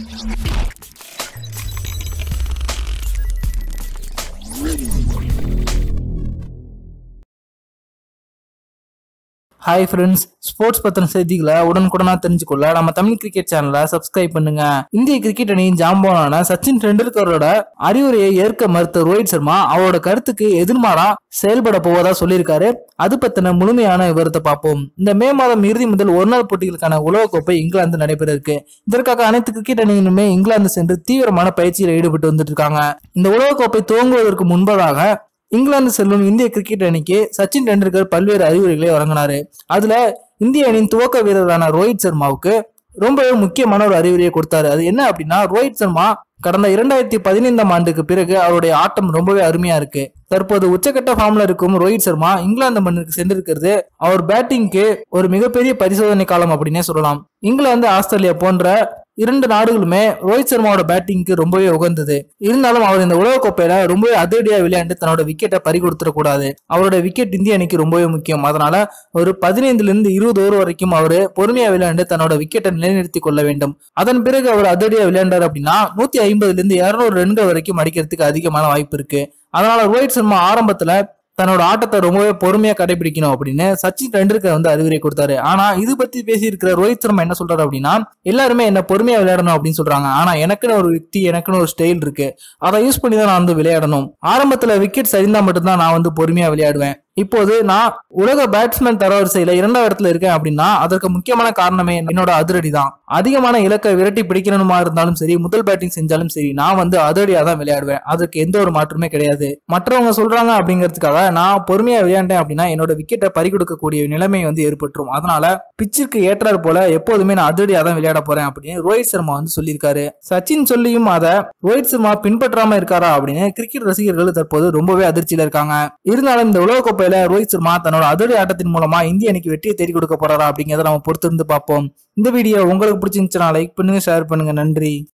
hi friends sports பத்தின செய்திகளை உடனுக்குடனா தெரிஞ்சுக்கொள்ள நம்ம தமிழ் கிரிக்கெட் சேனலை சப்ஸ்கிரைப் பண்ணுங்க இந்திய கிரிக்கெட் அணியின் ஜாம்பவானான சச்சின் டெண்டுல்கரோட அறிவுரையை ஏற்க மறுத்த ரோஹித் சர்மா அவரோட கருத்துக்கு எதிர்மாறா செயல்பட போவதா சொல்லியிருக்காரு அது பத்தின முழுமையான விவரத்தை பார்ப்போம் இந்த மே மாதம் இறுதி முதல் ஒருநாள் போட்டிகளுக்கான உலகக்கோப்பை இங்கிலாந்து நடைபெற இருக்கு இதற்காக அனைத்து கிரிக்கெட் அணியினுமே இங்கிலாந்து சென்று தீவிரமான பயிற்சியில் ஈடுபட்டு வந்துட்டு இருக்காங்க இந்த உலகக்கோப்பை துவங்குவதற்கு முன்பதாக இங்கிலாந்து செல்லும் இந்திய கிரிக்கெட் அணிக்கு சச்சின் டெண்டுல்கர் பல்வேறு அறிவுரைகளை வழங்கினாரு அதுல இந்திய அணியின் துவக்க வீரரான ரோஹித் சர்மாவுக்கு ரொம்பவே முக்கியமான ஒரு அறிவுரையை கொடுத்தாரு அது என்ன அப்படின்னா ரோஹித் சர்மா கடந்த இரண்டாயிரத்தி பதினைந்தாம் ஆண்டுக்கு பிறகு அவருடைய ஆட்டம் ரொம்பவே அருமையா இருக்கு தற்போது உச்சக்கட்ட ஃபார்ம்ல இருக்கும் ரோஹித் சர்மா இங்கிலாந்து மண்ணுக்கு சென்றிருக்கிறது அவர் பேட்டிங்க்கு ஒரு மிகப்பெரிய பரிசோதனை காலம் அப்படின்னே சொல்லலாம் இங்கிலாந்து ஆஸ்திரேலியா போன்ற இரண்டு நாடுகளுமே ரோஹித் சர்மாவோட பேட்டிங்க்கு ரொம்பவே உகந்தது இருந்தாலும் அவர் இந்த உலகக்கோப்பையில ரொம்பவே அதிரடியா விளையாண்டு தன்னோட விக்கெட்டை பறி கொடுத்துடக்கூடாது அவரோட விக்கெட் இந்திய அணிக்கு ரொம்பவே முக்கியம் அதனால ஒரு பதினைந்துல இருந்து இருபது ஓவர் வரைக்கும் அவர் பொறுமையா விளையாண்டு தன்னோட விக்கெட்டை நிலைநிறுத்தி கொள்ள வேண்டும் அதன் பிறகு அவர் அதிரடியா விளையாண்டார் அப்படின்னா நூத்தி ஐம்பதுல இருந்து இருநூறு ரன்கள் வரைக்கும் அடிக்கிறதுக்கு அதிகமான வாய்ப்பு இருக்கு அதனால ரோஹித் சர்மா ஆரம்பத்துல தன்னோட ஆட்டத்தை ரொம்பவே பொறுமையா கடைபிடிக்கணும் அப்படின்னு சச்சின் டெண்டுல்கர் வந்து அறிவுரை கொடுத்தாரு ஆனா இது பத்தி பேசி இருக்கிற ரோஹித் சர்மா என்ன சொல்றாரு அப்படின்னா எல்லாருமே என்ன பொறுமையா விளையாடணும் அப்படின்னு சொல்றாங்க ஆனா எனக்குன்னு ஒரு யுக்தி எனக்குன்னு ஒரு ஸ்டைல் இருக்கு அதை யூஸ் பண்ணி தான் நான் வந்து விளையாடணும் ஆரம்பத்துல விக்கெட் சரிந்தா மட்டும்தான் நான் வந்து பொறுமையா விளையாடுவேன் இப்போது நான் உலக பேட்ஸ்மேன் தரவரிசையில இரண்டாவது இடத்துல இருக்கேன் அப்படின்னா அதற்கு முக்கியமான காரணமே என்னோட அதிரடி தான் அதிகமான இலக்கை விரட்டி பிடிக்கணுமா இருந்தாலும் சரி முதல் பேட்டிங் செஞ்சாலும் சரி நான் வந்து அதிரடியா தான் விளையாடுவேன் அதற்கு எந்த ஒரு மாற்றமே கிடையாது மற்றவங்க சொல்றாங்க அப்படிங்கிறதுக்காக நான் பொறுமையா விளையாண்டேன் அப்படின்னா என்னோட விக்கெட்டை பறி கொடுக்கக்கூடிய நிலைமை வந்து ஏற்பட்டுரும் அதனால பிச்சிற்கு ஏற்றாறு போல எப்போதுமே நான் அதிரடியா தான் விளையாட போறேன் அப்படின்னு ரோஹித் சர்மா வந்து சொல்லியிருக்காரு சச்சின் சொல்லியும் அதை ரோஹித் சர்மா பின்பற்றாம இருக்காரா அப்படின்னு கிரிக்கெட் ரசிகர்கள் தற்போது ரொம்பவே அதிர்ச்சியில இருக்காங்க இருந்தாலும் இந்த உலகக்கோப்பையில ரோஹித் சர்மா தன்னோட அதிரடி ஆட்டத்தின் மூலமா இந்திய அணிக்கு வெற்றியை தேடி கொடுக்க போறாரா அப்படிங்கிறத நம்ம பொறுத்திருந்து பார்ப்போம் இந்த வீடியோ உங்களுக்கு பிடிச்சிருந்துச்சுன்னா லைக் பண்ணுங்க ஷேர் பண்ணுங்க நன்றி